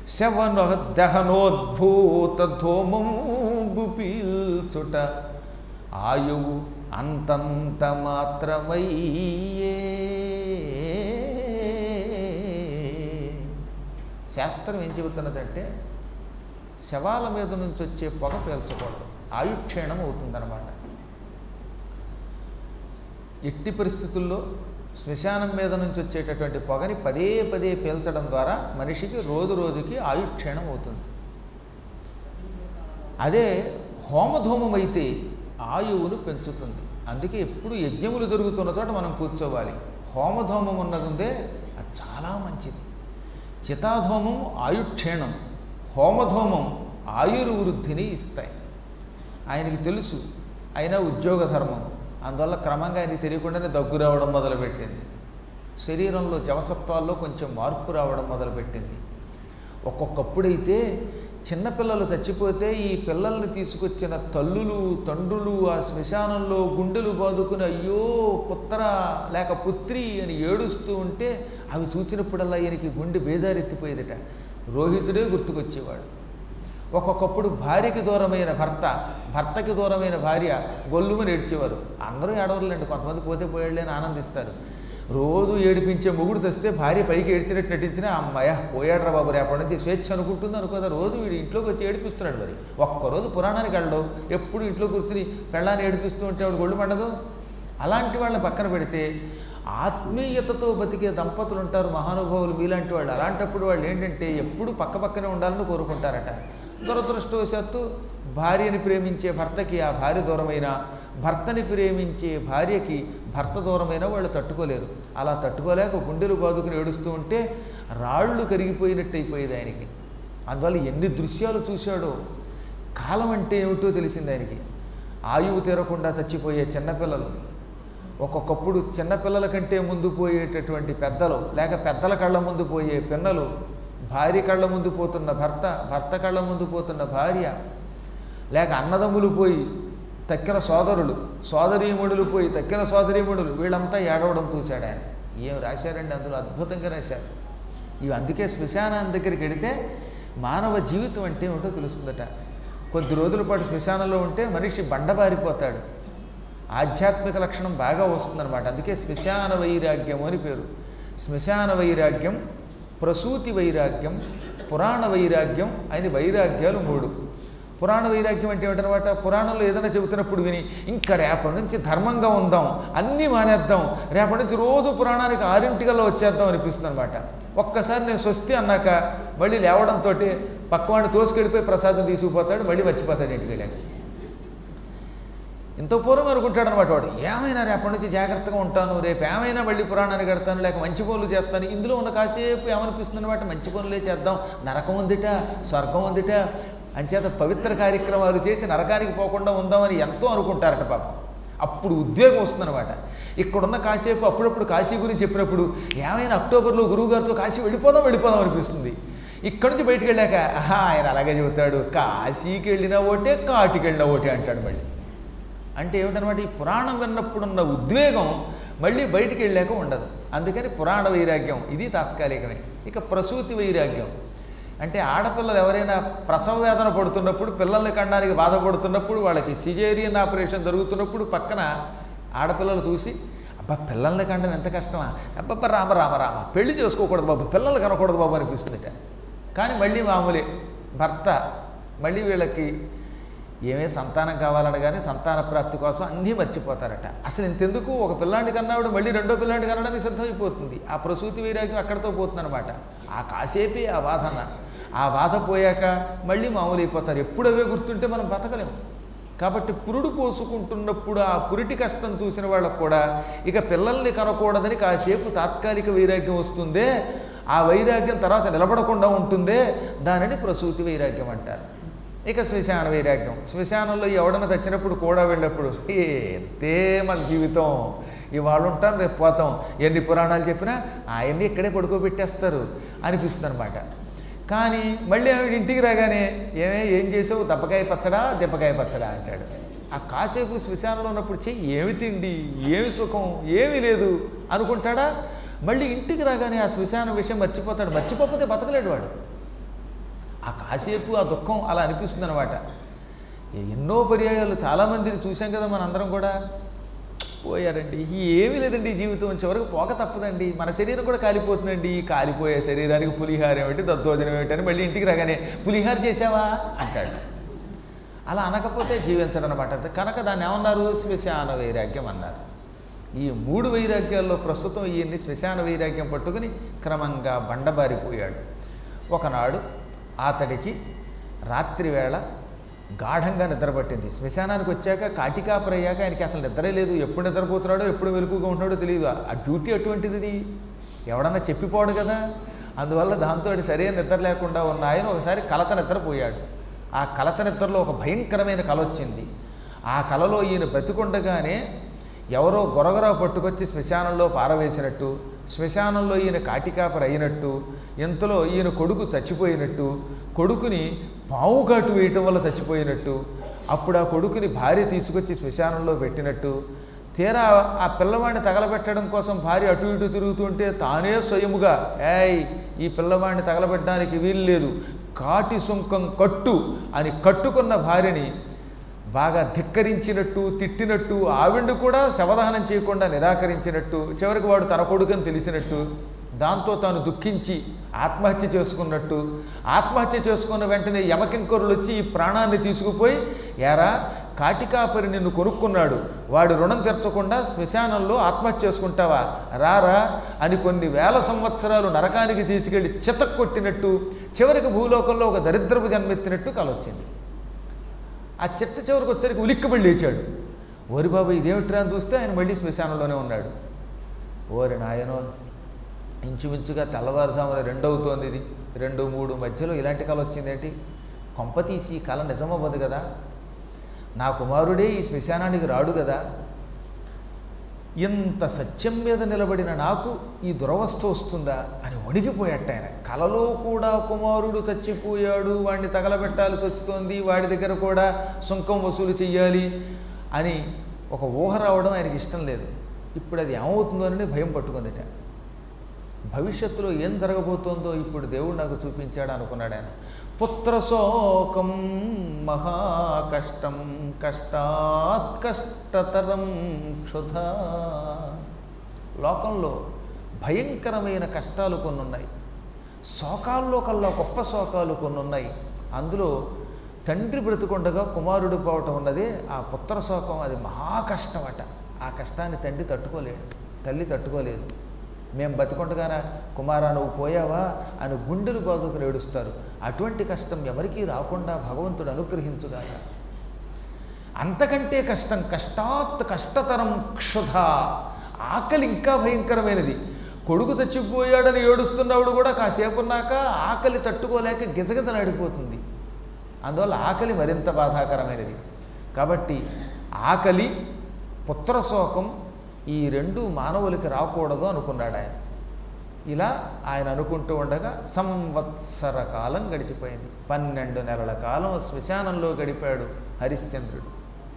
శవన దహనోద్భూత ధూమంబు పీల్చుట ఆయువు అంతంత మాత్రమయ్యే శాస్త్రం ఏం చెబుతున్నదంటే శవాల మీద నుంచి వచ్చే పొగ పీల్చకూడదు ఆయుక్షీణం అవుతుందన్నమాట ఎట్టి పరిస్థితుల్లో శ్మశానం మీద నుంచి వచ్చేటటువంటి పొగని పదే పదే పీల్చడం ద్వారా మనిషికి రోజు రోజుకి ఆయుక్షీణం అవుతుంది అదే హోమధూమం అయితే ఆయువును పెంచుతుంది అందుకే ఎప్పుడు యజ్ఞములు జరుగుతున్న చోట మనం కూర్చోవాలి హోమధూమం ఉన్నది ఉందే అది చాలా మంచిది చితాధూమం ఆయుక్షీణం హోమధూమం ఆయుర్వృద్ధిని ఇస్తాయి ఆయనకి తెలుసు అయినా ఉద్యోగ ధర్మం అందువల్ల క్రమంగా ఆయనకి తెలియకుండానే దగ్గు రావడం మొదలుపెట్టింది శరీరంలో జవసత్వాల్లో కొంచెం మార్పు రావడం మొదలుపెట్టింది ఒక్కొక్కప్పుడైతే చిన్నపిల్లలు చచ్చిపోతే ఈ పిల్లల్ని తీసుకొచ్చిన తల్లులు తండ్రులు ఆ శ్మశానంలో గుండెలు బాదుకుని అయ్యో పుత్ర లేక పుత్రి అని ఏడుస్తూ ఉంటే అవి చూచినప్పుడల్లా ఈయనకి గుండె బేదారెత్తిపోయేదట రోహితుడే గుర్తుకొచ్చేవాడు ఒక్కొక్కప్పుడు భార్యకి దూరమైన భర్త భర్తకి దూరమైన భార్య గొల్లుమని ఏడ్చేవారు అందరూ ఏడవరులేండి కొంతమంది పోతే పోయాడులే అని ఆనందిస్తారు రోజు ఏడిపించే మొగుడు తెస్తే భార్య పైకి ఏడ్చినట్టు నటించినా అమ్మాయ పోయాడ్రా బాబు రేపటి నుంచి స్వేచ్ఛ అనుకుంటుంది అనుకోదా రోజు వీడు ఇంట్లోకి వచ్చి ఏడిపిస్తున్నాడు మరి ఒక్కరోజు పురాణానికి వెళ్ళడు ఎప్పుడు ఇంట్లో కూర్చుని పెళ్ళాన్ని ఏడిపిస్తూ ఉంటే ఆవిడ గొళ్ళు మండదు అలాంటి వాళ్ళని పక్కన పెడితే ఆత్మీయతతో బతికే దంపతులు ఉంటారు మహానుభావులు మీలాంటి వాళ్ళు అలాంటప్పుడు వాళ్ళు ఏంటంటే ఎప్పుడు పక్క పక్కనే ఉండాలని కోరుకుంటారట దురదృష్టవశాత్తు భార్యని ప్రేమించే భర్తకి ఆ భార్య దూరమైన భర్తని ప్రేమించే భార్యకి భర్త దూరమైన వాళ్ళు తట్టుకోలేరు అలా తట్టుకోలేక గుండెలు బాదుకుని ఏడుస్తూ ఉంటే రాళ్ళు కరిగిపోయినట్టు అయిపోయేది ఆయనకి అందువల్ల ఎన్ని దృశ్యాలు చూశాడో కాలం అంటే ఏమిటో తెలిసింది ఆయనకి ఆయువు తీరకుండా చచ్చిపోయే చిన్నపిల్లలు ఒక్కొక్కప్పుడు చిన్నపిల్లల కంటే ముందు పోయేటటువంటి పెద్దలు లేక పెద్దల కళ్ళ ముందు పోయే పిన్నలు భార్య కళ్ళ ముందు పోతున్న భర్త భర్త కళ్ళ ముందు పోతున్న భార్య లేక అన్నదమ్ములు పోయి తక్కిన సోదరులు సోదరీమణులు పోయి తక్కిన సోదరీమణులు వీళ్ళంతా ఏడవడం చూశాడు ఆయన ఏం రాశారండి అందులో అద్భుతంగా రాశారు ఇవి అందుకే శ్మశానం దగ్గరికి వెడితే మానవ జీవితం అంటే ఏమిటో తెలుస్తుందట కొద్ది రోజుల పాటు శ్మశానంలో ఉంటే మనిషి బండబారిపోతాడు ఆధ్యాత్మిక లక్షణం బాగా వస్తుందన్నమాట అందుకే శ్మశాన వైరాగ్యం అని పేరు శ్మశాన వైరాగ్యం ప్రసూతి వైరాగ్యం పురాణ వైరాగ్యం అని వైరాగ్యాలు మూడు పురాణ వైరాగ్యం అంటే ఏమిటనమాట పురాణంలో ఏదైనా చెబుతున్నప్పుడు విని ఇంకా రేపటి నుంచి ధర్మంగా ఉందాం అన్నీ మానేద్దాం రేపటి నుంచి రోజు పురాణానికి ఆరింటికల్లా వచ్చేద్దాం అనిపిస్తుంది అనమాట ఒక్కసారి నేను స్వస్తి అన్నాక మళ్ళీ లేవడంతో పక్కవాడిని తోసుకెళ్ళిపోయి ప్రసాదం తీసుకుపోతాడు మళ్ళీ వచ్చిపోతాడు ఇంటికి వెళ్ళాక ఇంత పూర్వం అనుకుంటాడు అనమాట వాడు ఏమైనా రేపటి నుంచి జాగ్రత్తగా ఉంటాను రేపు ఏమైనా మళ్ళీ పురాణాన్ని కడతాను లేక మంచి పనులు చేస్తాను ఇందులో ఉన్న కాసేపు ఏమనిపిస్తుంది అనమాట మంచి పనులే చేద్దాం నరకం ఉందిట స్వర్గం ఉందిట అంచేత పవిత్ర కార్యక్రమాలు చేసి నరకానికి పోకుండా ఉందామని ఎంతో అనుకుంటారట పాపం అప్పుడు ఉద్వేగం వస్తుందన్నమాట ఇక్కడున్న కాసేపు అప్పుడప్పుడు కాశీ గురించి చెప్పినప్పుడు ఏమైనా అక్టోబర్లో గురువుగారితో కాశీ వెళ్ళిపోదాం వెళ్ళిపోదాం అనిపిస్తుంది ఇక్కడి నుంచి బయటికి వెళ్ళాక ఆహా ఆయన అలాగే చెబుతాడు కాశీకి వెళ్ళినా ఓటే కాటికి వెళ్ళినా ఓటే అంటాడు మళ్ళీ అంటే ఏమిటనమాట ఈ పురాణం విన్నప్పుడున్న ఉద్వేగం మళ్ళీ బయటికి వెళ్ళాక ఉండదు అందుకని పురాణ వైరాగ్యం ఇది తాత్కాలికమే ఇక ప్రసూతి వైరాగ్యం అంటే ఆడపిల్లలు ఎవరైనా ప్రసవ వేదన పడుతున్నప్పుడు పిల్లల్ని కనడానికి బాధపడుతున్నప్పుడు వాళ్ళకి సిజేరియన్ ఆపరేషన్ జరుగుతున్నప్పుడు పక్కన ఆడపిల్లలు చూసి అబ్బా పిల్లల్ని కండం ఎంత కష్టమా అబ్బబ్బ రామ రామ రామ పెళ్లి చేసుకోకూడదు బాబు పిల్లలు కనకూడదు బాబు అనిపిస్తుందిట కానీ మళ్ళీ మామూలే భర్త మళ్ళీ వీళ్ళకి ఏమే సంతానం కావాలనగానే సంతాన ప్రాప్తి కోసం అన్నీ మర్చిపోతారట అసలు ఇంతెందుకు ఒక పిల్లాంటి కన్నాడు మళ్ళీ రెండో పిల్లాంటి కనడానికి సిద్ధమైపోతుంది ఆ ప్రసూతి వైరాగ్యం అక్కడితో పోతుందన్నమాట ఆ కాసేపే ఆ బాధన ఆ బాధ పోయాక మళ్ళీ మామూలు అయిపోతారు ఎప్పుడు అవే గుర్తుంటే మనం బతకలేము కాబట్టి పురుడు పోసుకుంటున్నప్పుడు ఆ పురిటి కష్టం చూసిన వాళ్ళకు కూడా ఇక పిల్లల్ని కనకూడదని కాసేపు తాత్కాలిక వైరాగ్యం వస్తుందే ఆ వైరాగ్యం తర్వాత నిలబడకుండా ఉంటుందే దానిని ప్రసూతి వైరాగ్యం అంటారు ఇక శ్మశాన వైరాగ్యం శ్మశానంలో ఎవడన్నా చచ్చినప్పుడు కూడా వెళ్ళినప్పుడు ఎంతే మన జీవితం ఇవాళ ఉంటాను రేపు పోతాం ఎన్ని పురాణాలు చెప్పినా ఆయన్ని ఇక్కడే పడుకోబెట్టేస్తారు అనిపిస్తుంది అనమాట కానీ మళ్ళీ ఆవిడ ఇంటికి రాగానే ఏమే ఏం చేసావు దప్పకాయ పచ్చడా దెప్పకాయ పచ్చడా అంటాడు ఆ కాసేపు శ్మశానంలో ఉన్నప్పుడు చెయ్యి ఏమి తిండి ఏమి సుఖం ఏమీ లేదు అనుకుంటాడా మళ్ళీ ఇంటికి రాగానే ఆ శ్మశాన విషయం మర్చిపోతాడు మర్చిపోతే బతకలేడు వాడు ఆ కాసేపు ఆ దుఃఖం అలా అనిపిస్తుంది అనమాట ఎన్నో పర్యాయాలు చాలామందిని చూసాం కదా మన అందరం కూడా పోయారండి ఏమీ లేదండి ఈ జీవితం చివరికి పోక తప్పదండి మన శరీరం కూడా కాలిపోతుందండి ఈ కాలిపోయే శరీరానికి పులిహార ఏమిటి దద్దోజనం ఏమిటి అని మళ్ళీ ఇంటికి రాగానే పులిహార చేసావా అంటాడు అలా అనకపోతే జీవించడం అనమాట కనుక దాన్ని ఏమన్నారు శ్మశాన వైరాగ్యం అన్నారు ఈ మూడు వైరాగ్యాల్లో ప్రస్తుతం ఈయన్ని శ్మశాన వైరాగ్యం పట్టుకుని క్రమంగా బండబారిపోయాడు ఒకనాడు అతడికి రాత్రివేళ గాఢంగా నిద్రపట్టింది శ్మశానానికి వచ్చాక కాటికాపుర అయ్యాక ఆయనకి అసలు నిద్రే లేదు ఎప్పుడు నిద్రపోతున్నాడో ఎప్పుడు వెలుగుగా ఉంటున్నాడో తెలియదు ఆ డ్యూటీ అటువంటిది ఎవడన్నా చెప్పిపోడు కదా అందువల్ల దాంతో సరైన నిద్ర లేకుండా ఉన్న ఆయన ఒకసారి కలత నిద్రపోయాడు ఆ కలత నిద్రలో ఒక భయంకరమైన కల వచ్చింది ఆ కలలో ఈయన బ్రతికుండగానే ఎవరో గొరగొర పట్టుకొచ్చి శ్మశానంలో పారవేసినట్టు శ్మశానంలో ఈయన కాటికాపరి అయినట్టు ఇంతలో ఈయన కొడుకు చచ్చిపోయినట్టు కొడుకుని పావు కాటు వేయటం వల్ల చచ్చిపోయినట్టు అప్పుడు ఆ కొడుకుని భార్య తీసుకొచ్చి శ్మశానంలో పెట్టినట్టు తీరా ఆ పిల్లవాడిని తగలబెట్టడం కోసం భార్య అటు ఇటు తిరుగుతుంటే తానే స్వయముగా ఏయ్ ఈ పిల్లవాడిని తగలబెట్టడానికి వీలు లేదు కాటి సుంకం కట్టు అని కట్టుకున్న భార్యని బాగా ధిక్కరించినట్టు తిట్టినట్టు ఆవిడ కూడా శవదహనం చేయకుండా నిరాకరించినట్టు చివరికి వాడు తన కొడుకని తెలిసినట్టు దాంతో తాను దుఃఖించి ఆత్మహత్య చేసుకున్నట్టు ఆత్మహత్య చేసుకున్న వెంటనే యమకింకరులు వచ్చి ఈ ప్రాణాన్ని తీసుకుపోయి ఎరా కాటికాపరి నిన్ను కొనుక్కున్నాడు వాడు రుణం తీర్చకుండా శ్మశానంలో ఆత్మహత్య చేసుకుంటావా రారా అని కొన్ని వేల సంవత్సరాలు నరకానికి తీసుకెళ్లి చితక్ కొట్టినట్టు చివరికి భూలోకంలో ఒక దరిద్రపు జన్మెత్తినట్టు కలొచ్చింది ఆ చిట్ట చివరికి వచ్చేసరికి ఉలిక్కిపడి లేచాడు ఓరి బాబు ఇదేమిట్రా అని చూస్తే ఆయన మళ్ళీ శ్మశానంలోనే ఉన్నాడు ఓరి నాయనో ఇంచుమించుగా తెల్లవారుజామున రెండవుతోంది ఇది రెండు మూడు మధ్యలో ఇలాంటి కళ వచ్చిందేంటి కొంప తీసి ఈ కళ నిజమవ్వదు కదా నా కుమారుడే ఈ శ్మశానానికి రాడు కదా ఇంత సత్యం మీద నిలబడిన నాకు ఈ దురవస్థ వస్తుందా అని వణికిపోయాట ఆయన కలలో కూడా కుమారుడు చచ్చిపోయాడు వాడిని తగలబెట్టాల్సి వస్తుంది వాడి దగ్గర కూడా సుంకం వసూలు చెయ్యాలి అని ఒక ఊహ రావడం ఆయనకి ఇష్టం లేదు ఇప్పుడు అది ఏమవుతుందో అని భయం పట్టుకుందిట భవిష్యత్తులో ఏం జరగబోతోందో ఇప్పుడు దేవుడు నాకు చూపించాడు అనుకున్నాడు ఆయన పుత్రశోకం మహాకష్టం కష్టాత్ కష్టతరం క్షుధ లోకంలో భయంకరమైన కష్టాలు కొన్ని ఉన్నాయి శోకాల్లో కల్లా గొప్ప శోకాలు కొన్ని ఉన్నాయి అందులో తండ్రి బ్రతుకుండగా కుమారుడు పోవటం ఉన్నది ఆ పుత్ర శోకం అది మహా కష్టమట ఆ కష్టాన్ని తండ్రి తట్టుకోలేడు తల్లి తట్టుకోలేదు మేము బతికొండగానా కుమారా నువ్వు పోయావా అని గుండెలు బాదుకుని ఏడుస్తారు అటువంటి కష్టం ఎవరికీ రాకుండా భగవంతుడు అనుగ్రహించుగాక అంతకంటే కష్టం కష్టాత్ కష్టతరం క్షుధ ఆకలి ఇంకా భయంకరమైనది కొడుకు చచ్చిపోయాడని ఏడుస్తున్నప్పుడు కూడా కాసేపు ఉన్నాక ఆకలి తట్టుకోలేక గిజగిజలాడిపోతుంది అందువల్ల ఆకలి మరింత బాధాకరమైనది కాబట్టి ఆకలి పుత్రశోకం ఈ రెండు మానవులకి రాకూడదు అనుకున్నాడు ఆయన ఇలా ఆయన అనుకుంటూ ఉండగా సంవత్సర కాలం గడిచిపోయింది పన్నెండు నెలల కాలం శ్మశానంలో గడిపాడు హరిశ్చంద్రుడు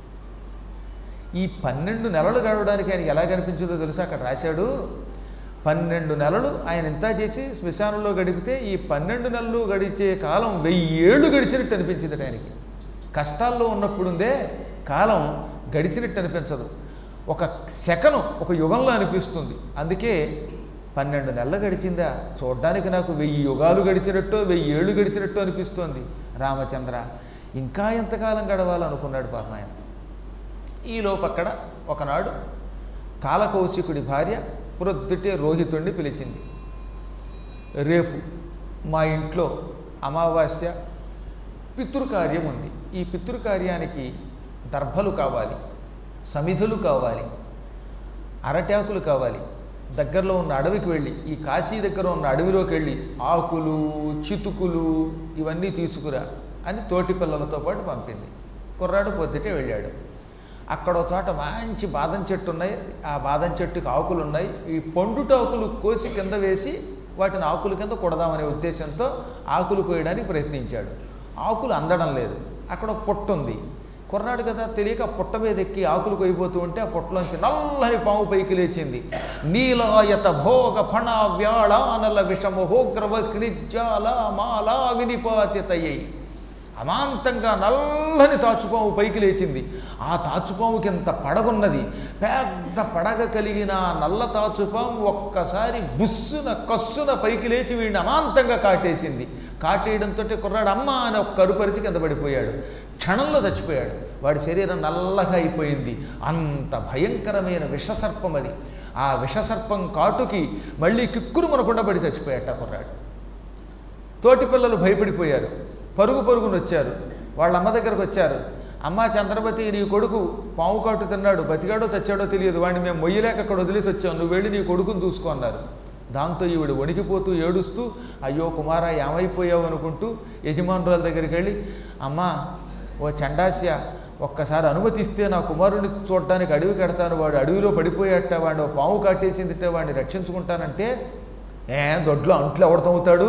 ఈ పన్నెండు నెలలు గడవడానికి ఆయనకి ఎలా కనిపించిందో తెలుసా అక్కడ రాశాడు పన్నెండు నెలలు ఆయన ఇంత చేసి శ్మశానంలో గడిపితే ఈ పన్నెండు నెలలు గడిచే కాలం వెయ్యేళ్ళు గడిచినట్టు అనిపించింది ఆయనకి కష్టాల్లో ఉన్నప్పుడుందే కాలం గడిచినట్టు అనిపించదు ఒక సెకను ఒక యుగంలో అనిపిస్తుంది అందుకే పన్నెండు నెలలు గడిచిందా చూడ్డానికి నాకు వెయ్యి యుగాలు గడిచినట్టు వెయ్యి ఏళ్ళు గడిచినట్టు అనిపిస్తోంది రామచంద్ర ఇంకా ఎంతకాలం గడవాలనుకున్నాడు పాపం ఆయన ఈలోపు అక్కడ ఒకనాడు కాలకౌశికుడి భార్య ప్రొద్దుటే రోహితుణ్ణి పిలిచింది రేపు మా ఇంట్లో అమావాస్య పితృకార్యం ఉంది ఈ పితృకార్యానికి దర్భలు కావాలి సమిధులు కావాలి అరటాకులు కావాలి దగ్గరలో ఉన్న అడవికి వెళ్ళి ఈ కాశీ దగ్గర ఉన్న అడవిలోకి వెళ్ళి ఆకులు చితుకులు ఇవన్నీ తీసుకురా అని తోటి పిల్లలతో పాటు పంపింది కుర్రాడు పొద్దుటే వెళ్ళాడు అక్కడ ఒక చోట మంచి బాదం చెట్టు ఉన్నాయి ఆ బాదం చెట్టుకి ఆకులు ఉన్నాయి ఈ పండుటాకులు కోసి కింద వేసి వాటిని ఆకుల కింద కొడదామనే ఉద్దేశంతో ఆకులు కోయడానికి ప్రయత్నించాడు ఆకులు అందడం లేదు అక్కడ ఒక పొట్టు ఉంది కుర్రాడు కదా తెలియక ఆ పుట్ట మీద ఎక్కి ఆకులు కొయ్యిపోతూ ఉంటే ఆ పుట్టలోంచి నల్లని పాము పైకి లేచింది నీలాయత భోగ ఫణ వ్యాళానల విషమహోగ్రవ క్రిజ్జాల మాలా వినిపాతితయ్యి అమాంతంగా నల్లని తాచుపాము పైకి లేచింది ఆ తాచుపాముకి ఎంత పడగున్నది పెద్ద పడగ కలిగిన ఆ నల్ల తాచుపాము ఒక్కసారి బుస్సున కస్సున పైకి లేచి వీడిని అమాంతంగా కాటేసింది కాటేయడంతో కుర్రాడు అమ్మ అని ఒక్క కరుపరిచి కింద పడిపోయాడు క్షణంలో చచ్చిపోయాడు వాడి శరీరం నల్లగా అయిపోయింది అంత భయంకరమైన విషసర్పం అది ఆ విషసర్పం కాటుకి మళ్ళీ కిక్కురు మనకుండా పడి చచ్చిపోయాట ఆ కుర్రాడు తోటి పిల్లలు భయపడిపోయారు పరుగు పరుగును వచ్చారు వాళ్ళ అమ్మ దగ్గరకు వచ్చారు అమ్మ చంద్రపతి నీ కొడుకు పాము కాటు తిన్నాడు బతికాడో చచ్చాడో తెలియదు వాడిని మేము మొయ్యలేక అక్కడ వదిలేసి వచ్చాం నువ్వు వెళ్ళి నీ కొడుకుని చూసుకో అన్నారు దాంతో ఈవిడ వణికిపోతూ ఏడుస్తూ అయ్యో కుమార ఏమైపోయావు అనుకుంటూ యజమానురాల దగ్గరికి వెళ్ళి అమ్మా ఓ చండాస్య ఒక్కసారి అనుమతిస్తే నా కుమారుడిని చూడటానికి అడవి కడతాను వాడు అడవిలో పడిపోయాట వాడు ఓ పాము కాటేసిందిటే వాడిని రక్షించుకుంటానంటే ఏ దొడ్లో అంట్లు ఎవడతవుతాడు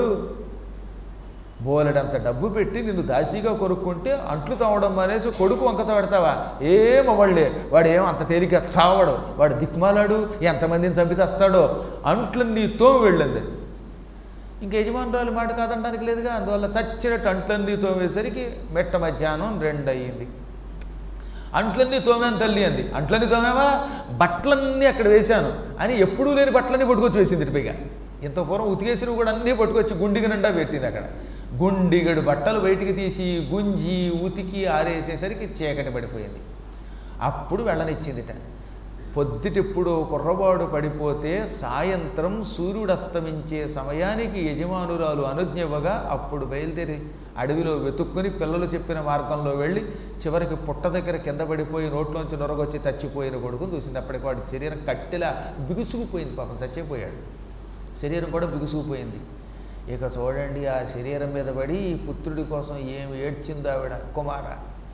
బోలెడంత డబ్బు పెట్టి నిన్ను దాసీగా కొనుక్కుంటే అంట్లు తవ్వడం అనేసి కొడుకు వంకత పెడతావా ఏం అవ్వలే వాడు ఏం అంత తేలిక చావడు వాడు దిక్కుమాలాడు ఎంతమందిని చంపి తెస్తాడో అంట్లన్నీ తోమి వెళ్ళింది ఇంక యజమానురాలు మాట కాదనడానికి లేదుగా అందువల్ల చచ్చినట్టు అంట్లన్నీ తోమేసరికి మెట్ట మధ్యాహ్నం రెండు అయ్యింది అంట్లన్నీ తోమాను తల్లి అంది అంట్లన్నీ తోమేవా బట్టలన్నీ అక్కడ వేశాను అని ఎప్పుడూ లేని బట్టలన్నీ పట్టుకొచ్చి వేసింది ఇటు పైగా ఇంత పూర్వం ఉతికేసినవి కూడా అన్నీ పట్టుకొచ్చి గుండిగ నిండా పెట్టింది అక్కడ గుండిగడు బట్టలు బయటికి తీసి గుంజి ఉతికి ఆరేసేసరికి చీకటి పడిపోయింది అప్పుడు వెళ్ళనిచ్చిందిట పొద్దుటిప్పుడు కుర్రవాడు పడిపోతే సాయంత్రం సూర్యుడు అస్తమించే సమయానికి యజమానురాలు అనుజ్ఞవగా అప్పుడు బయలుదేరి అడవిలో వెతుక్కుని పిల్లలు చెప్పిన మార్గంలో వెళ్ళి చివరికి పుట్ట దగ్గర కింద పడిపోయి నోట్లోంచి నొరగొచ్చి చచ్చిపోయిన కొడుకుని చూసింది అప్పటికి వాడి శరీరం కట్టెలా బిగుసుకుపోయింది పాపం చచ్చిపోయాడు శరీరం కూడా బిగుసుకుపోయింది ఇక చూడండి ఆ శరీరం మీద పడి ఈ పుత్రుడి కోసం ఏమి ఏడ్చిందో ఆవిడ కుమార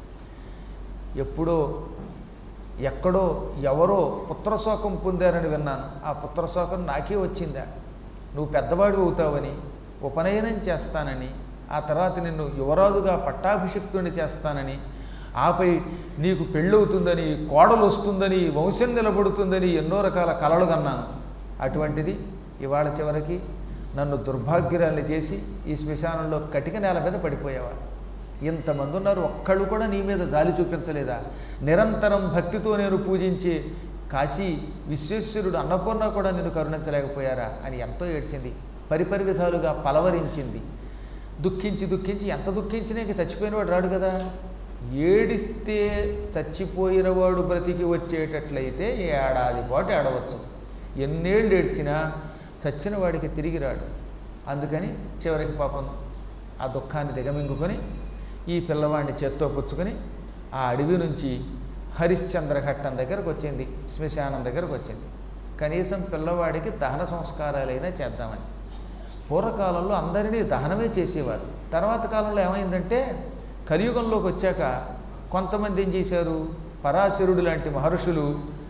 ఎప్పుడో ఎక్కడో ఎవరో పుత్రశోకం పొందారని విన్నాను ఆ పుత్రశోకం నాకే వచ్చిందా నువ్వు పెద్దవాడు అవుతావని ఉపనయనం చేస్తానని ఆ తర్వాత నిన్ను యువరాజుగా పట్టాభిషిక్తుని చేస్తానని ఆపై నీకు పెళ్ళవుతుందని కోడలు వస్తుందని వంశం నిలబడుతుందని ఎన్నో రకాల కలలు కన్నాను అటువంటిది ఇవాళ చివరికి నన్ను దుర్భాగ్యురాల్ని చేసి ఈ శ్మశానంలో కటిక నేల మీద పడిపోయావా ఇంతమంది ఉన్నారు ఒక్కళ్ళు కూడా నీ మీద జాలి చూపించలేదా నిరంతరం భక్తితో నేను పూజించే కాశీ విశ్వేశ్వరుడు అన్నపూర్ణ కూడా నిన్ను కరుణించలేకపోయారా అని ఎంతో ఏడ్చింది పరిపరి విధాలుగా పలవరించింది దుఃఖించి దుఃఖించి ఎంత దుఃఖించినా ఇంక చచ్చిపోయినవాడు రాడు కదా ఏడిస్తే చచ్చిపోయినవాడు బ్రతికి వచ్చేటట్లయితే ఏడాది పాటు ఏడవచ్చు ఎన్నేళ్ళు ఏడ్చినా చచ్చిన వాడికి తిరిగి రాడు అందుకని చివరికి పాపం ఆ దుఃఖాన్ని దిగమింగుకొని ఈ పిల్లవాడిని చేత్తో పుచ్చుకొని ఆ అడవి నుంచి హరిశ్చంద్ర ఘట్టం దగ్గరకు వచ్చింది శ్మశానం దగ్గరకు వచ్చింది కనీసం పిల్లవాడికి దహన సంస్కారాలైనా చేద్దామని పూర్వకాలంలో అందరినీ దహనమే చేసేవారు తర్వాత కాలంలో ఏమైందంటే కలియుగంలోకి వచ్చాక కొంతమంది ఏం చేశారు పరాశరుడు లాంటి మహర్షులు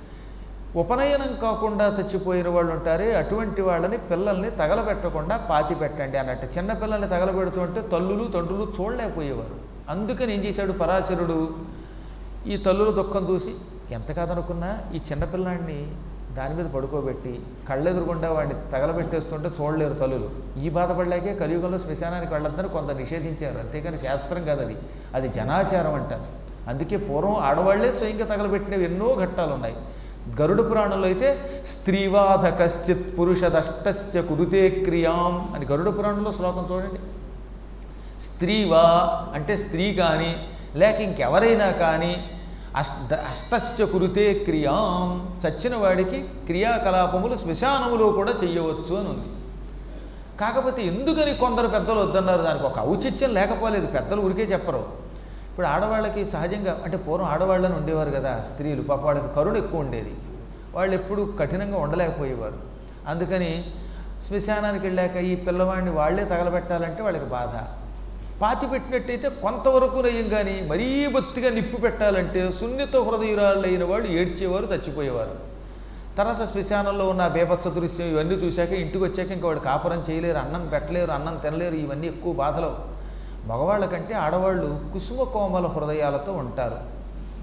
ఉపనయనం కాకుండా చచ్చిపోయిన వాళ్ళు ఉంటారే అటువంటి వాళ్ళని పిల్లల్ని తగలబెట్టకుండా పాతి పెట్టండి అన్నట్టు చిన్న పిల్లల్ని తగలబెడుతుంటే తల్లులు తండ్రులు చూడలేకపోయేవారు అందుకని ఏం చేశాడు పరాశరుడు ఈ తల్లుల దుఃఖం చూసి ఎంత కాదనుకున్నా ఈ చిన్నపిల్లాడిని దాని మీద పడుకోబెట్టి కళ్ళెదురుగుండా వాడిని తగలబెట్టేస్తుంటే చూడలేరు తల్లులు ఈ బాధపడలేకే కలియుగంలో శ్మశానానికి వెళ్ళొద్దని కొంత నిషేధించారు అంతేకాని శాస్త్రం కాదు అది అది జనాచారం అంటారు అందుకే పూర్వం ఆడవాళ్లే స్వయంగా తగలబెట్టినవి ఎన్నో ఘట్టాలు ఉన్నాయి గరుడ పురాణంలో అయితే స్త్రీవాధ కశ్చిత్ పురుషదష్టస్య కురుతే క్రియాం అని గరుడ పురాణంలో శ్లోకం చూడండి స్త్రీవా అంటే స్త్రీ కానీ లేక ఇంకెవరైనా కానీ అష్ట అష్టస్య కురుతే క్రియాం చచ్చిన వాడికి క్రియాకలాపములు శ్మశానములో కూడా చెయ్యవచ్చు అని ఉంది కాకపోతే ఎందుకని కొందరు పెద్దలు వద్దన్నారు దానికి ఒక ఔచిత్యం లేకపోలేదు పెద్దలు ఊరికే చెప్పరు ఇప్పుడు ఆడవాళ్ళకి సహజంగా అంటే పూర్వం ఆడవాళ్ళని ఉండేవారు కదా స్త్రీలు పాప వాళ్ళకి కరుణ ఎక్కువ ఉండేది వాళ్ళు ఎప్పుడు కఠినంగా ఉండలేకపోయేవారు అందుకని శ్మశానానికి వెళ్ళాక ఈ పిల్లవాడిని వాళ్ళే తగలబెట్టాలంటే వాళ్ళకి బాధ పాతి పెట్టినట్టయితే కొంతవరకు నయం కానీ మరీ బొత్తిగా నిప్పు పెట్టాలంటే సున్నిత హృదయురాలైన వాళ్ళు ఏడ్చేవారు చచ్చిపోయేవారు తర్వాత శ్మశానంలో ఉన్న ఆ బేభత్స దృశ్యం ఇవన్నీ చూశాక ఇంటికి వచ్చాక ఇంకా వాడు కాపురం చేయలేరు అన్నం పెట్టలేరు అన్నం తినలేరు ఇవన్నీ ఎక్కువ బాధలు మగవాళ్ళ కంటే ఆడవాళ్ళు కుసుమ కోమల హృదయాలతో ఉంటారు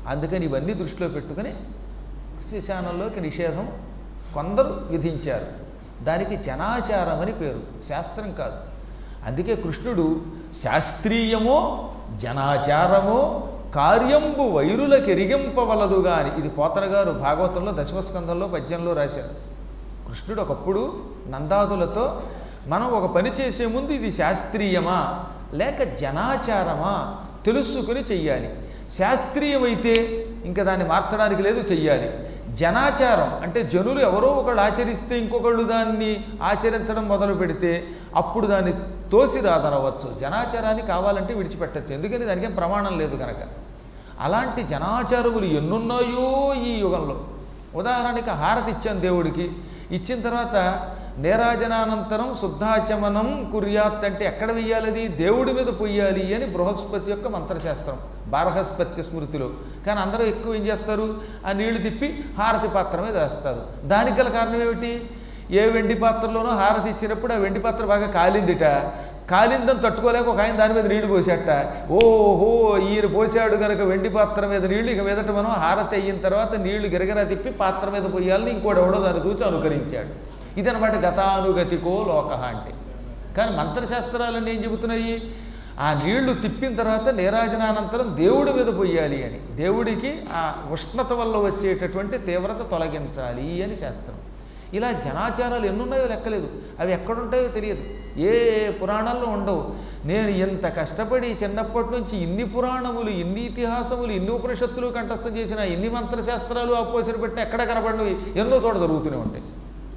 అందుకని ఇవన్నీ దృష్టిలో పెట్టుకుని శ్మశానంలోకి నిషేధం కొందరు విధించారు దానికి జనాచారం అని పేరు శాస్త్రం కాదు అందుకే కృష్ణుడు శాస్త్రీయమో జనాచారమో కార్యంబు వైరులకెరిగింపవలదుగా అని ఇది పోతన గారు భాగవతంలో దశమస్కంధంలో పద్యంలో రాశారు కృష్ణుడు ఒకప్పుడు నందాదులతో మనం ఒక పని చేసే ముందు ఇది శాస్త్రీయమా లేక జనాచారమా తెలుసుకుని చెయ్యాలి శాస్త్రీయమైతే ఇంకా దాన్ని మార్చడానికి లేదు చెయ్యాలి జనాచారం అంటే జనులు ఎవరో ఒకళ్ళు ఆచరిస్తే ఇంకొకళ్ళు దాన్ని ఆచరించడం మొదలు పెడితే అప్పుడు దాన్ని తోసి రాదనవచ్చు జనాచారాన్ని కావాలంటే విడిచిపెట్టచ్చు ఎందుకని దానికేం ప్రమాణం లేదు కనుక అలాంటి జనాచారములు ఎన్నున్నాయో ఈ యుగంలో ఉదాహరణకి హారతి ఇచ్చాను దేవుడికి ఇచ్చిన తర్వాత నేరాజనానంతరం శుద్ధాచమనం కుర్యాత్ అంటే ఎక్కడ వెయ్యాలి అది దేవుడి మీద పొయ్యాలి అని బృహస్పతి యొక్క మంత్రశాస్త్రం బారహస్పతి స్మృతిలో కానీ అందరూ ఎక్కువ ఏం చేస్తారు ఆ నీళ్లు తిప్పి హారతి పాత్ర మీద వేస్తారు దానికి గల కారణం ఏమిటి ఏ వెండి పాత్రలోనో హారతి ఇచ్చినప్పుడు ఆ వెండి పాత్ర బాగా కాలిందిట కాలిందని తట్టుకోలేక ఒక ఆయన దాని మీద నీళ్లు పోసేట ఓహో ఈయన పోసాడు కనుక వెండి పాత్ర మీద నీళ్లు ఇక మీదట మనం హారతి అయిన తర్వాత నీళ్లు గిరగిరా తిప్పి పాత్ర మీద పోయాలని ఇంకోటి ఎవడో దాన్ని చూసి అనుకరించాడు ఇదనమాట గతానుగతికో లోక అంటే కానీ మంత్రశాస్త్రాలన్నీ ఏం చెబుతున్నాయి ఆ నీళ్లు తిప్పిన తర్వాత నీరాజనానంతరం దేవుడి మీద పొయ్యాలి అని దేవుడికి ఆ ఉష్ణత వల్ల వచ్చేటటువంటి తీవ్రత తొలగించాలి అని శాస్త్రం ఇలా జనాచారాలు ఎన్నున్నాయో లెక్కలేదు అవి ఎక్కడుంటాయో తెలియదు ఏ పురాణాల్లో ఉండవు నేను ఎంత కష్టపడి చిన్నప్పటి నుంచి ఇన్ని పురాణములు ఇన్ని ఇతిహాసములు ఇన్ని ఉపనిషత్తులు కంఠస్థం చేసిన ఇన్ని మంత్రశాస్త్రాలు అపోసిన పెట్టిన ఎక్కడ కనబడినవి ఎన్నో చోట జరుగుతూనే ఉంటాయి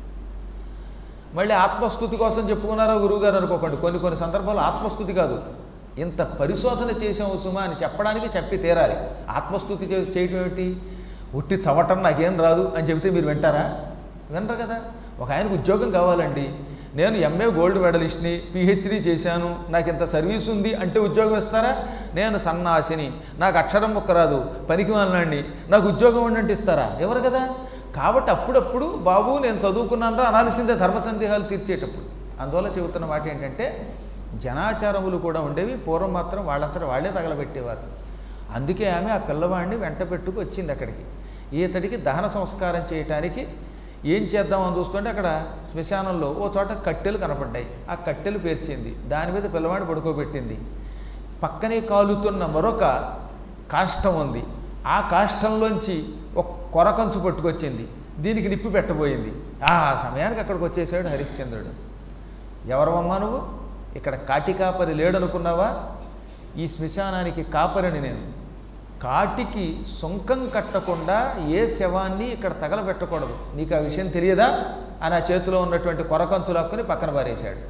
మళ్ళీ ఆత్మస్థుతి కోసం చెప్పుకున్నారో గురువుగారు అనుకోకండి కొన్ని కొన్ని సందర్భాలు ఆత్మస్థుతి కాదు ఇంత పరిశోధన చేసాము సుమా అని చెప్పడానికి చెప్పి తీరాలి ఆత్మస్థుతి చే- చేయటం ఏమిటి ఉట్టి చవటం నాకేం రాదు అని చెబితే మీరు వింటారా వినరు కదా ఒక ఆయనకు ఉద్యోగం కావాలండి నేను ఎంఏ గోల్డ్ మెడలిస్ట్ని పిహెచ్డీ చేశాను నాకు ఇంత సర్వీస్ ఉంది అంటే ఉద్యోగం ఇస్తారా నేను సన్నాసిని నాకు అక్షరం ముక్క రాదు పనికి వాళ్ళండి నాకు ఉద్యోగం ఉండంటే ఇస్తారా ఎవరు కదా కాబట్టి అప్పుడప్పుడు బాబు నేను చదువుకున్నాను అనాల్సిందే ధర్మ సందేహాలు తీర్చేటప్పుడు అందువల్ల చెబుతున్న మాట ఏంటంటే జనాచారములు కూడా ఉండేవి పూర్వం మాత్రం వాళ్ళంతటా వాళ్ళే తగలబెట్టేవారు అందుకే ఆమె ఆ పిల్లవాడిని వెంట పెట్టుకు వచ్చింది అక్కడికి ఈతడికి దహన సంస్కారం చేయటానికి ఏం చేద్దామని చూస్తుంటే అక్కడ శ్మశానంలో ఓ చోట కట్టెలు కనపడ్డాయి ఆ కట్టెలు పేర్చింది దాని మీద పిల్లవాడిని పడుకోబెట్టింది పక్కనే కాలుతున్న మరొక కాష్టం ఉంది ఆ కాష్టంలోంచి ఒక కొరకంచు పట్టుకొచ్చింది దీనికి నిప్పు పెట్టబోయింది ఆ సమయానికి అక్కడికి వచ్చేసాడు హరిశ్చంద్రుడు ఎవరమ్మా నువ్వు ఇక్కడ కాటి కాపరి లేడనుకున్నావా ఈ శ్మశానానికి కాపరిని నేను కాటికి సొంకం కట్టకుండా ఏ శవాన్ని ఇక్కడ తగలబెట్టకూడదు నీకు ఆ విషయం తెలియదా అని ఆ చేతిలో ఉన్నటువంటి కొరకంచు లాక్కుని పక్కన పారేశాడు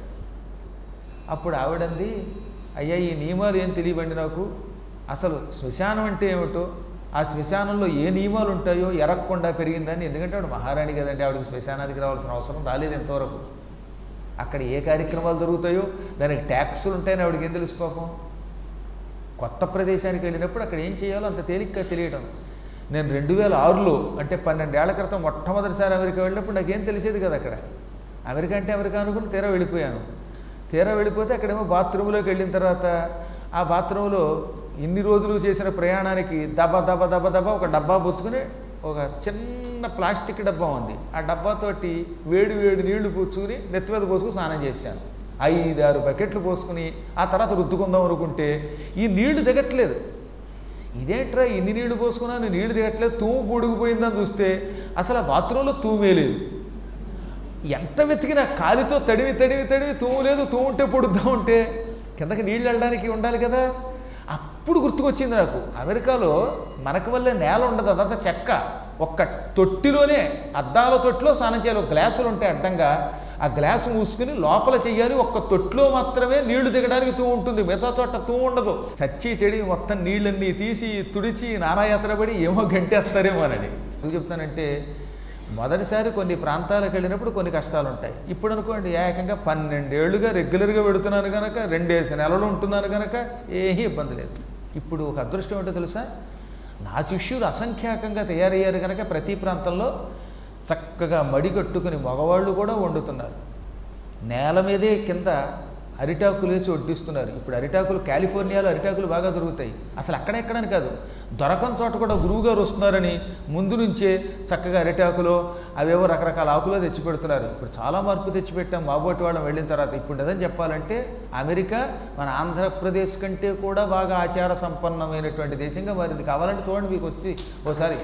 అప్పుడు ఆవిడంది అయ్యా ఈ నియమాలు ఏం తెలియబండి నాకు అసలు శ్మశానం అంటే ఏమిటో ఆ శ్మశానంలో ఏ నియమాలు ఉంటాయో ఎరగకుండా పెరిగిందని ఎందుకంటే ఆవిడ మహారాణి కదండి ఆవిడకి శ్మశానానికి రావాల్సిన అవసరం రాలేదు ఎంతవరకు అక్కడ ఏ కార్యక్రమాలు జరుగుతాయో దానికి ట్యాక్సులు ఉంటాయని ఆవిడకి ఏం తెలుసు పాపం కొత్త ప్రదేశానికి వెళ్ళినప్పుడు అక్కడ ఏం చేయాలో అంత తేలిగ్గా తెలియడం నేను రెండు వేల ఆరులో అంటే పన్నెండేళ్ల క్రితం మొట్టమొదటిసారి అమెరికా వెళ్ళినప్పుడు నాకేం తెలిసేది కదా అక్కడ అమెరికా అంటే అమెరికా అనుకుని తీరా వెళ్ళిపోయాను తీరా వెళ్ళిపోతే అక్కడేమో బాత్రూంలోకి వెళ్ళిన తర్వాత ఆ బాత్రూంలో ఇన్ని రోజులు చేసిన ప్రయాణానికి దబ దబ దబ దబ ఒక డబ్బా పుచ్చుకుని ఒక చిన్న ప్లాస్టిక్ డబ్బా ఉంది ఆ డబ్బాతోటి వేడి వేడి నీళ్లు పుచ్చుకుని నెత్తి మీద పోసుకుని స్నానం చేశాను ఐదారు బకెట్లు పోసుకుని ఆ తర్వాత రుద్దుకుందాం అనుకుంటే ఈ నీళ్లు దిగట్లేదు ఇదేంట్రా ఇన్ని నీళ్లు పోసుకున్నాను నీళ్లు దిగట్లేదు తూము పొడిగిపోయిందని చూస్తే అసలు ఆ బాత్రూంలో తూమే లేదు ఎంత వెతికినా కాలితో తడివి తడివి తడివి తూము లేదు తూము ఉంటే పొడుద్దాం ఉంటే కిందకి నీళ్ళు వెళ్ళడానికి ఉండాలి కదా అప్పుడు గుర్తుకొచ్చింది నాకు అమెరికాలో మనకు వల్లే నేల ఉండదు అదంతా చెక్క ఒక్క తొట్టిలోనే అద్దాల తొట్టిలో స్నానం చేయాలి ఒక గ్లాసులు ఉంటాయి అడ్డంగా ఆ గ్లాసు మూసుకుని లోపల చెయ్యాలి ఒక్క తొట్టిలో మాత్రమే నీళ్లు దిగడానికి తూ ఉంటుంది మిగతా చోట తూ ఉండదు చచ్చి చెడి మొత్తం నీళ్ళన్నీ తీసి తుడిచి నానాయాత్ర పడి ఏమో గంటేస్తారేమో అని ఎందుకు చెప్తానంటే మొదటిసారి కొన్ని ప్రాంతాలకు వెళ్ళినప్పుడు కొన్ని కష్టాలు ఉంటాయి ఇప్పుడు అనుకోండి ఏకంగా పన్నెండేళ్లుగా రెగ్యులర్గా పెడుతున్నాను కనుక రెండేసి నెలలు ఉంటున్నాను కనుక ఏమీ ఇబ్బంది లేదు ఇప్పుడు ఒక అదృష్టం ఏంటో తెలుసా నా శిష్యులు అసంఖ్యాకంగా తయారయ్యారు కనుక ప్రతి ప్రాంతంలో చక్కగా మడి కట్టుకుని మగవాళ్ళు కూడా వండుతున్నారు నేల మీదే కింద అరిటాకులు వేసి వడ్డిస్తున్నారు ఇప్పుడు అరిటాకులు కాలిఫోర్నియాలో అరిటాకులు బాగా దొరుకుతాయి అసలు అక్కడెక్కడని కాదు దొరకని చోట కూడా గురువుగారు వస్తున్నారని ముందు నుంచే చక్కగా అరిటాకులో అవేవో రకరకాల ఆకులో తెచ్చి పెడుతున్నారు ఇప్పుడు చాలా మార్పు తెచ్చిపెట్టాం మాబోటి వాళ్ళం వెళ్ళిన తర్వాత ఇప్పుడు నిజం చెప్పాలంటే అమెరికా మన ఆంధ్రప్రదేశ్ కంటే కూడా బాగా ఆచార సంపన్నమైనటువంటి దేశంగా మారింది కావాలంటే చూడండి మీకు వచ్చి ఓసారి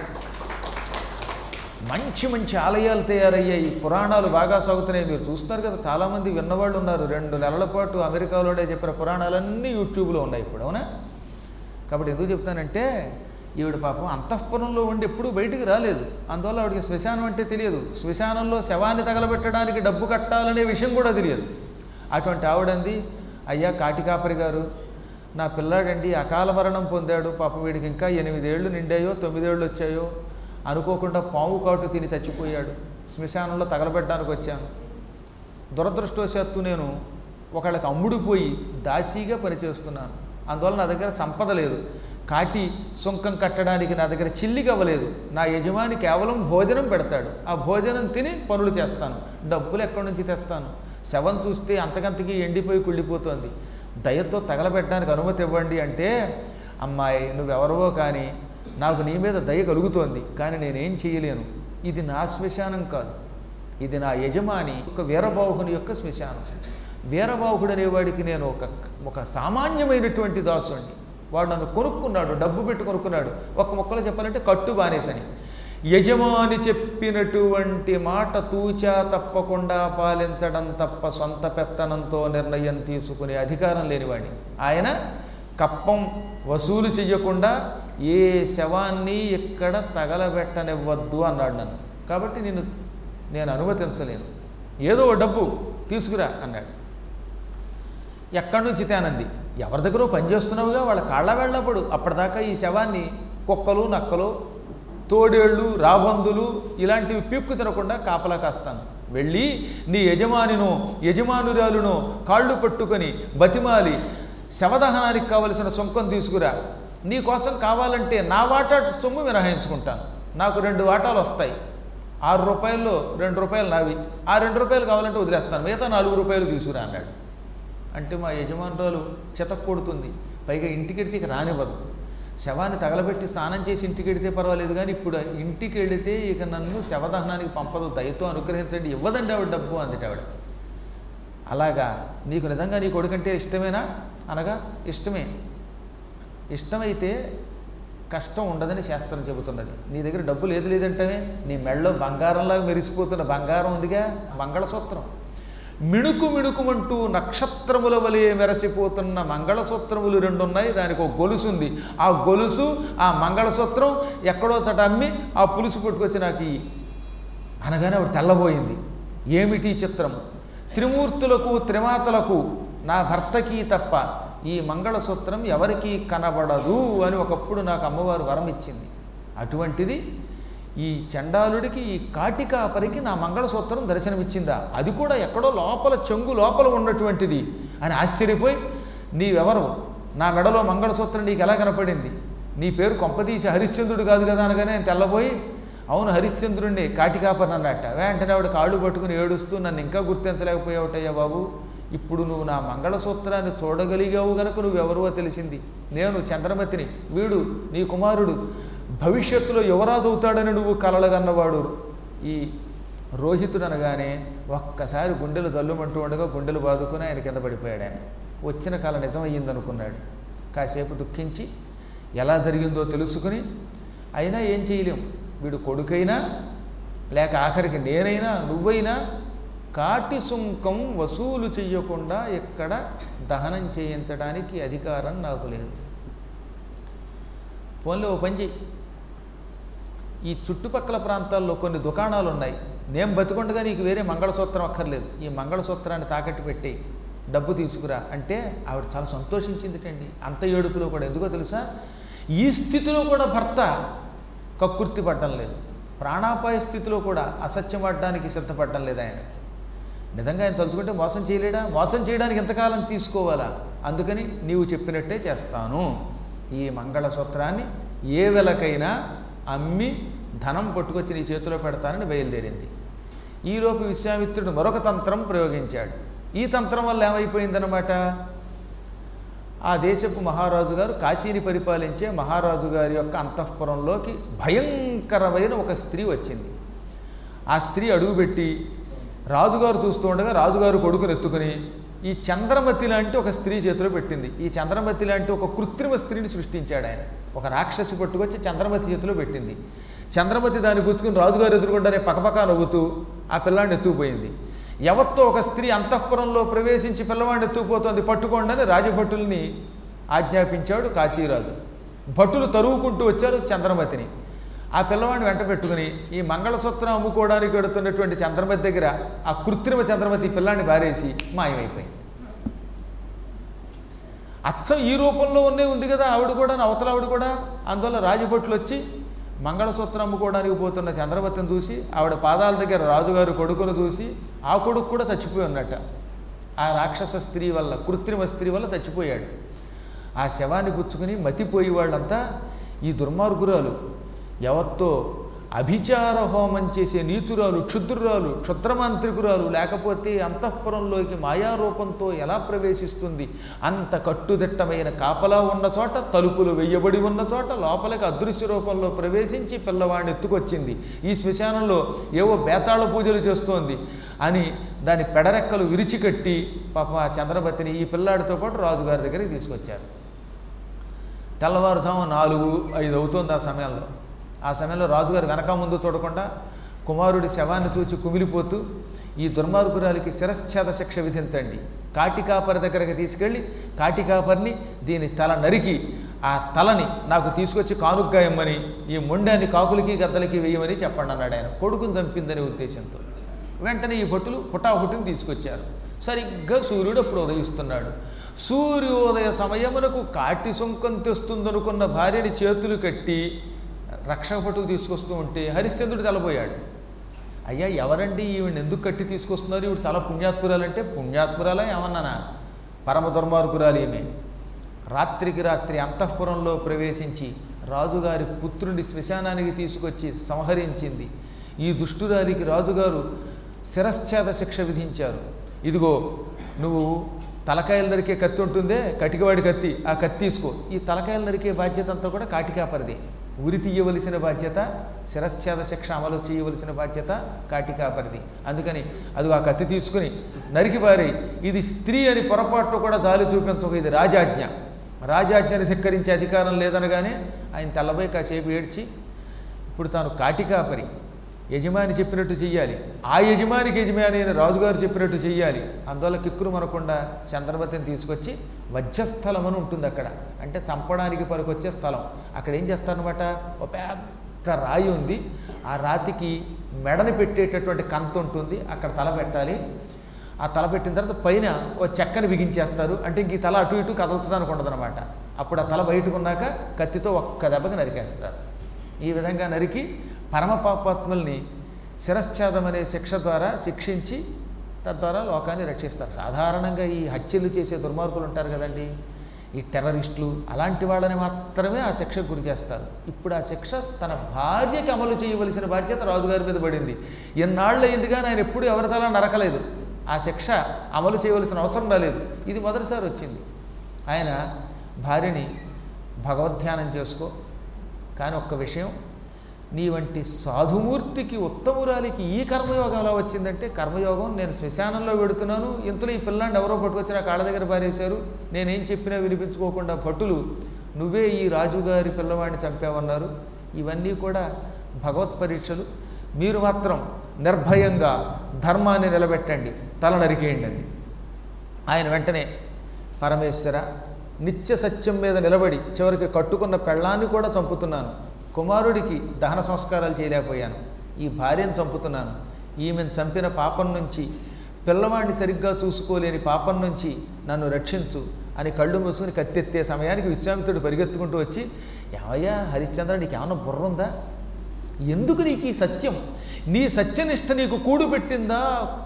మంచి మంచి ఆలయాలు తయారయ్యాయి పురాణాలు బాగా సాగుతున్నాయి మీరు చూస్తున్నారు కదా చాలామంది విన్నవాళ్ళు ఉన్నారు రెండు నెలల పాటు అమెరికాలోనే చెప్పిన పురాణాలన్నీ యూట్యూబ్లో ఉన్నాయి ఇప్పుడు అవునా కాబట్టి ఎందుకు చెప్తానంటే ఈవిడ పాపం అంతఃపురంలో ఉండి ఎప్పుడూ బయటికి రాలేదు అందువల్ల ఆవిడకి శ్మశానం అంటే తెలియదు శ్మశానంలో శవాన్ని తగలబెట్టడానికి డబ్బు కట్టాలనే విషయం కూడా తెలియదు అటువంటి ఆవిడంది అయ్యా కాటికాపరి గారు నా పిల్లాడండి అకాల మరణం పొందాడు పాప వీడికి ఇంకా ఎనిమిదేళ్ళు నిండాయో తొమ్మిదేళ్ళు వచ్చాయో అనుకోకుండా పాము కాటు తిని చచ్చిపోయాడు శ్మశానంలో తగలబెట్టడానికి వచ్చాను దురదృష్టవశాత్తు నేను ఒకళ్ళకి అమ్ముడుపోయి దాసీగా పనిచేస్తున్నాను అందువల్ల నా దగ్గర సంపద లేదు కాటి సుంకం కట్టడానికి నా దగ్గర చిల్లికి అవ్వలేదు నా యజమాని కేవలం భోజనం పెడతాడు ఆ భోజనం తిని పనులు చేస్తాను డబ్బులు ఎక్కడి నుంచి తెస్తాను శవం చూస్తే అంతకంతకి ఎండిపోయి కుళ్ళిపోతుంది దయతో తగలబెట్టడానికి అనుమతి ఇవ్వండి అంటే అమ్మాయి నువ్వెవరవో కానీ నాకు నీ మీద దయ కలుగుతోంది కానీ నేనేం చేయలేను ఇది నా శ్మశానం కాదు ఇది నా యజమాని ఒక వీరబాహుని యొక్క శ్మశానం వీరబాహుడు అనేవాడికి నేను ఒక ఒక సామాన్యమైనటువంటి దాసుని వాడు నన్ను కొనుక్కున్నాడు డబ్బు పెట్టి కొనుక్కున్నాడు ఒక్క మొక్కలో చెప్పాలంటే కట్టు బానేసని యజమాని చెప్పినటువంటి మాట తూచా తప్పకుండా పాలించడం తప్ప సొంత పెత్తనంతో నిర్ణయం తీసుకునే అధికారం లేనివాడిని ఆయన కప్పం వసూలు చెయ్యకుండా ఏ శవాన్ని ఇక్కడ తగలబెట్టనివ్వద్దు అన్నాడు నన్ను కాబట్టి నేను నేను అనుమతించలేను ఏదో ఓ డబ్బు తీసుకురా అన్నాడు ఎక్కడి నుంచి తేనంది ఎవరి దగ్గర పనిచేస్తున్నావుగా వాళ్ళ కాళ్ళ వెళ్ళప్పుడు అప్పటిదాకా ఈ శవాన్ని కుక్కలు నక్కలు తోడేళ్ళు రాబందులు ఇలాంటివి పీక్కు తినకుండా కాపలా కాస్తాను వెళ్ళి నీ యజమానిను యజమానురాలును కాళ్ళు పట్టుకొని బతిమాలి శవదహనానికి కావలసిన సొంకం తీసుకురా నీ కోసం కావాలంటే నా వాటా సొమ్ము మినహాయించుకుంటాను నాకు రెండు వాటాలు వస్తాయి ఆరు రూపాయల్లో రెండు రూపాయలు నావి ఆ రెండు రూపాయలు కావాలంటే వదిలేస్తాను మిగతా నాలుగు రూపాయలు తీసుకురా అన్నాడు అంటే మా యజమానురాలు కొడుతుంది పైగా ఇంటికెడితే ఇక రానివ్వదు శవాన్ని తగలబెట్టి స్నానం చేసి ఇంటికి వెడితే పర్వాలేదు కానీ ఇప్పుడు ఇంటికి వెళితే ఇక నన్ను శవదహనానికి పంపదు దయతో అనుగ్రహించండి ఇవ్వదండి ఆవిడ డబ్బు అందుట ఆవిడ అలాగా నీకు నిజంగా నీ కొడుకంటే ఇష్టమేనా అనగా ఇష్టమే ఇష్టమైతే కష్టం ఉండదని శాస్త్రం చెబుతున్నది నీ దగ్గర డబ్బు లేదు లేదంటమే నీ మెళ్ళలో బంగారంలాగా మెరిసిపోతున్న బంగారం ఉందిగా మంగళసూత్రం మిణుకు మిణుకుమంటూ నక్షత్రముల వలె మెరసిపోతున్న మంగళసూత్రములు రెండు ఉన్నాయి దానికి ఒక గొలుసు ఉంది ఆ గొలుసు ఆ మంగళసూత్రం ఎక్కడో చట అమ్మి ఆ పులుసు పట్టుకొచ్చి నాకు ఇయ్యి అనగానే ఆవిడ తెల్లబోయింది ఏమిటి ఈ చిత్రం త్రిమూర్తులకు త్రిమాతలకు నా భర్తకి తప్ప ఈ మంగళసూత్రం ఎవరికీ కనబడదు అని ఒకప్పుడు నాకు అమ్మవారు వరం ఇచ్చింది అటువంటిది ఈ చండాలుడికి ఈ కాటికాపరికి నా మంగళసూత్రం దర్శనమిచ్చిందా అది కూడా ఎక్కడో లోపల చెంగు లోపల ఉన్నటువంటిది అని ఆశ్చర్యపోయి నీవెవరు నా మెడలో మంగళసూత్రం నీకు ఎలా కనపడింది నీ పేరు కొంపదీసి హరిశ్చంద్రుడు కాదు కదా అనగానే నేను తెల్లబోయి అవును హరిశ్చంద్రుడిని కాటికాపరి అన్నట్ట వెంటనే ఆవిడ కాళ్ళు పట్టుకుని ఏడుస్తూ నన్ను ఇంకా గుర్తించలేకపోయావుటయ్యా బాబు ఇప్పుడు నువ్వు నా మంగళసూత్రాన్ని చూడగలిగావు గనుక నువ్వెవరో తెలిసింది నేను చంద్రమతిని వీడు నీ కుమారుడు భవిష్యత్తులో యువరాజు అవుతాడని నువ్వు కలలగన్నవాడు ఈ రోహితుడు అనగానే ఒక్కసారి గుండెలు జల్లుమంటూ ఉండగా గుండెలు బాదుకుని ఆయన కింద పడిపోయాడు ఆయన వచ్చిన కళ నిజమయ్యిందనుకున్నాడు కాసేపు దుఃఖించి ఎలా జరిగిందో తెలుసుకుని అయినా ఏం చేయలేం వీడు కొడుకైనా లేక ఆఖరికి నేనైనా నువ్వైనా కాటి సుంకం వసూలు చెయ్యకుండా ఇక్కడ దహనం చేయించడానికి అధికారం నాకు లేదు ఫోన్లో ఓ పని చెయ్యి ఈ చుట్టుపక్కల ప్రాంతాల్లో కొన్ని దుకాణాలు ఉన్నాయి నేను బతికొండగా నీకు వేరే మంగళసూత్రం అక్కర్లేదు ఈ మంగళసూత్రాన్ని తాకట్టు పెట్టి డబ్బు తీసుకురా అంటే ఆవిడ చాలా సంతోషించిందిటండి అంత ఏడుపులో కూడా ఎందుకో తెలుసా ఈ స్థితిలో కూడా భర్త కక్కుర్తి పడ్డం లేదు ప్రాణాపాయ స్థితిలో కూడా అసత్యం పడడానికి సిద్ధపడడం లేదు ఆయన నిజంగా ఆయన తలుచుకుంటే మోసం చేయలేడా మోసం చేయడానికి ఎంతకాలం తీసుకోవాలా అందుకని నీవు చెప్పినట్టే చేస్తాను ఈ మంగళసూత్రాన్ని ఏ వెలకైనా అమ్మి ధనం పట్టుకొచ్చి నీ చేతిలో పెడతానని బయలుదేరింది ఈలోపు విశ్వామిత్రుడు మరొక తంత్రం ప్రయోగించాడు ఈ తంత్రం వల్ల ఏమైపోయిందనమాట ఆ దేశపు మహారాజు గారు కాశీని పరిపాలించే మహారాజు గారి యొక్క అంతఃపురంలోకి భయంకరమైన ఒక స్త్రీ వచ్చింది ఆ స్త్రీ అడుగుపెట్టి రాజుగారు చూస్తూ ఉండగా రాజుగారు కొడుకుని ఎత్తుకుని ఈ చంద్రమతి లాంటి ఒక స్త్రీ చేతిలో పెట్టింది ఈ చంద్రమతి లాంటి ఒక కృత్రిమ స్త్రీని సృష్టించాడు ఆయన ఒక రాక్షసి పట్టుకొచ్చి చంద్రమతి చేతిలో పెట్టింది చంద్రమతి దాన్ని పుచ్చుకుని రాజుగారు ఎదురుకుంటారే పకపక నవ్వుతూ ఆ పిల్లాడిని ఎత్తుకుపోయింది ఎవత్తో ఒక స్త్రీ అంతఃపురంలో ప్రవేశించి పిల్లవాడిని ఎత్తుకుపోతోంది పట్టుకోండి అని రాజభటుల్ని ఆజ్ఞాపించాడు కాశీరాజు భటులు తరువుకుంటూ వచ్చారు చంద్రమతిని ఆ పిల్లవాడిని వెంట పెట్టుకుని ఈ మంగళసూత్రం అమ్ముకోవడానికి వెడుతున్నటువంటి చంద్రమతి దగ్గర ఆ కృత్రిమ చంద్రమతి పిల్లాన్ని బారేసి మాయమైపోయింది అచ్చం ఈ రూపంలో ఉన్నే ఉంది కదా ఆవిడ కూడా అవతల ఆవిడ కూడా అందువల్ల రాజభటులు వచ్చి మంగళసూత్రం అమ్ముకోవడానికి పోతున్న చంద్రమతిని చూసి ఆవిడ పాదాల దగ్గర రాజుగారు కొడుకును చూసి ఆ కొడుకు కూడా చచ్చిపోయి ఉన్నట్ట ఆ రాక్షస స్త్రీ వల్ల కృత్రిమ స్త్రీ వల్ల చచ్చిపోయాడు ఆ శవాన్ని పుచ్చుకుని మతిపోయి వాళ్ళంతా ఈ దుర్మార్గురాలు ఎవత్తో అభిచార హోమం చేసే నీచురాలు క్షుద్రురాలు క్షుద్రమాంత్రికురాలు లేకపోతే అంతఃపురంలోకి మాయారూపంతో ఎలా ప్రవేశిస్తుంది అంత కట్టుదిట్టమైన కాపలా ఉన్న చోట తలుపులు వెయ్యబడి ఉన్న చోట లోపలికి అదృశ్య రూపంలో ప్రవేశించి పిల్లవాడిని ఎత్తుకొచ్చింది ఈ శ్మశానంలో ఏవో బేతాళ పూజలు చేస్తోంది అని దాని పెడరెక్కలు విరిచికట్టి పాప ఆ చంద్రమతిని ఈ పిల్లాడితో పాటు రాజుగారి దగ్గరికి తీసుకొచ్చారు తెల్లవారుజాము నాలుగు ఐదు అవుతోంది ఆ సమయంలో ఆ సమయంలో రాజుగారు వెనక ముందు చూడకుండా కుమారుడి శవాన్ని చూచి కుమిలిపోతూ ఈ దుర్మార్గురాలికి శిరశ్ఛేద శిక్ష విధించండి కాటికాపరి దగ్గరికి తీసుకెళ్ళి కాటికాపరిని దీని తల నరికి ఆ తలని నాకు తీసుకొచ్చి కానుగ్గా ఇమ్మని ఈ మొండాన్ని కాకులకి గద్దలకి వేయమని చెప్పండి అన్నాడు ఆయన కొడుకుని చంపిందనే ఉద్దేశంతో వెంటనే ఈ భటులు హుటాహుటిని తీసుకొచ్చారు సరిగ్గా సూర్యుడు అప్పుడు ఉదయిస్తున్నాడు సూర్యోదయ సమయమునకు కాటి సుంకం తెస్తుందనుకున్న భార్యని చేతులు కట్టి రక్షక భటులు తీసుకొస్తూ ఉంటే హరిశ్చంద్రుడు తెలబోయాడు అయ్యా ఎవరండి ఈవిడ ఎందుకు కట్టి తీసుకొస్తున్నారు ఈవిడ చాలా పుణ్యాత్మురాలంటే పుణ్యాత్మురాలా ఏమన్నానా పరమ దుర్మార్గురాలు ఈమె రాత్రికి రాత్రి అంతఃపురంలో ప్రవేశించి రాజుగారి పుత్రుడి శ్మశానానికి తీసుకొచ్చి సంహరించింది ఈ దుష్టురాలికి రాజుగారు శిరశ్ఛేద శిక్ష విధించారు ఇదిగో నువ్వు తలకాయలు నరికే కత్తి ఉంటుందే కటికవాడి కత్తి ఆ కత్తి తీసుకో ఈ తలకాయలు నరికే బాధ్యత అంతా కూడా కాటికాపరిది ఉరి తీయవలసిన బాధ్యత శిరశ్ఛేద శిక్ష అమలు చేయవలసిన బాధ్యత కాటికాపరిది అందుకని అది ఆ కత్తి తీసుకుని నరికి పారి ఇది స్త్రీ అని పొరపాటు కూడా జాలి చూపించక ఇది రాజాజ్ఞ రాజాజ్ఞని ధిక్కరించే అధికారం లేదనగానే ఆయన తెల్లబోయి కాసేపు ఏడ్చి ఇప్పుడు తాను కాటికాపరి యజమాని చెప్పినట్టు చెయ్యాలి ఆ యజమానికి యజమాని అయిన రాజుగారు చెప్పినట్టు చెయ్యాలి అందువల్ల కిక్కురు మనకుండా చంద్రమతిని తీసుకొచ్చి వజ్రస్థలం అని ఉంటుంది అక్కడ అంటే చంపడానికి పనికొచ్చే స్థలం అక్కడ ఏం చేస్తారనమాట ఒక పెద్ద రాయి ఉంది ఆ రాతికి మెడని పెట్టేటటువంటి కంత ఉంటుంది అక్కడ తల పెట్టాలి ఆ తల పెట్టిన తర్వాత పైన ఓ చెక్కని బిగించేస్తారు అంటే ఇంక ఈ తల అటు ఇటు కదల్చడానికి ఉండదన్నమాట అప్పుడు ఆ తల బయటకు ఉన్నాక కత్తితో ఒక్క దెబ్బకి నరికేస్తారు ఈ విధంగా నరికి పరమ పాపాత్ముల్ని శిరశ్ఛేదం అనే శిక్ష ద్వారా శిక్షించి తద్వారా లోకాన్ని రక్షిస్తారు సాధారణంగా ఈ హత్యలు చేసే దుర్మార్గులు ఉంటారు కదండి ఈ టెర్రరిస్టులు అలాంటి వాళ్ళని మాత్రమే ఆ శిక్షకు గురి చేస్తారు ఇప్పుడు ఆ శిక్ష తన భార్యకి అమలు చేయవలసిన బాధ్యత రాజుగారి మీద పడింది ఎన్నాళ్ళు అయింది కానీ ఆయన ఎప్పుడు ఎవరి తల నరకలేదు ఆ శిక్ష అమలు చేయవలసిన అవసరం రాలేదు ఇది మొదటిసారి వచ్చింది ఆయన భార్యని భగవద్ధ్యానం చేసుకో కానీ ఒక్క విషయం నీ వంటి సాధుమూర్తికి ఉత్తమురాలికి ఈ కర్మయోగం ఎలా వచ్చిందంటే కర్మయోగం నేను శ్మశానంలో పెడుతున్నాను ఇంతలో ఈ పిల్లాన్ని ఎవరో పట్టుకొచ్చి నా కాళ్ళ దగ్గర పారేశారు నేనేం చెప్పినా వినిపించుకోకుండా భటులు నువ్వే ఈ రాజుగారి పిల్లవాడిని చంపావన్నారు ఇవన్నీ కూడా భగవత్ పరీక్షలు మీరు మాత్రం నిర్భయంగా ధర్మాన్ని నిలబెట్టండి తల నరికేయండి అంది ఆయన వెంటనే పరమేశ్వర నిత్య సత్యం మీద నిలబడి చివరికి కట్టుకున్న పెళ్ళాన్ని కూడా చంపుతున్నాను కుమారుడికి దహన సంస్కారాలు చేయలేకపోయాను ఈ భార్యను చంపుతున్నాను ఈమెను చంపిన పాపం నుంచి పిల్లవాడిని సరిగ్గా చూసుకోలేని పాపం నుంచి నన్ను రక్షించు అని కళ్ళు మూసుకుని కత్తెత్తే సమయానికి విశ్వామిత్రుడు పరిగెత్తుకుంటూ వచ్చి ఏమయ్యా హరిశ్చంద్ర నీకు ఏమన్నా బుర్ర ఉందా ఎందుకు నీకు ఈ సత్యం నీ సత్యనిష్ట నీకు కూడు పెట్టిందా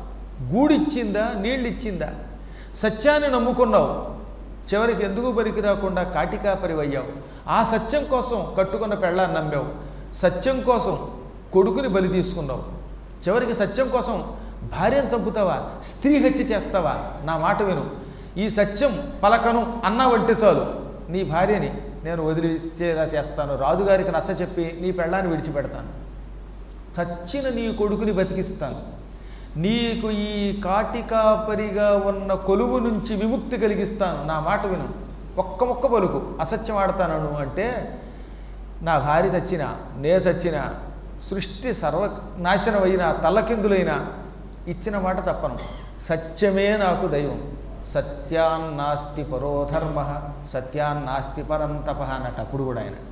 గూడిచ్చిందా నీళ్ళు ఇచ్చిందా సత్యాన్ని నమ్ముకున్నావు చివరికి ఎందుకు పనికి రాకుండా కాటికాపరి అయ్యావు ఆ సత్యం కోసం కట్టుకున్న పెళ్ళాన్ని నమ్మావు సత్యం కోసం కొడుకుని బలి తీసుకున్నావు చివరికి సత్యం కోసం భార్యను చంపుతావా స్త్రీ హత్య చేస్తావా నా మాట విను ఈ సత్యం పలకను అన్నావంటే చాలు నీ భార్యని నేను వదిలిచేలా చేస్తాను రాజుగారికి నచ్చ చెప్పి నీ పెళ్ళాన్ని విడిచిపెడతాను చచ్చిన నీ కొడుకుని బతికిస్తాను నీకు ఈ కాటికాపరిగా ఉన్న కొలువు నుంచి విముక్తి కలిగిస్తాను నా మాట విను ఒక్క మొక్క పలుకు అసత్యం ఆడతాను అంటే నా భార్య చచ్చిన నే చచ్చిన సృష్టి సర్వ నాశనమైన తల్లకిందులైన ఇచ్చిన మాట తప్పను సత్యమే నాకు దైవం సత్యాన్నాస్తి పరోధర్మ సత్యాన్నాస్తి పరంతప అన్నట్టు అప్పుడు కూడా ఆయన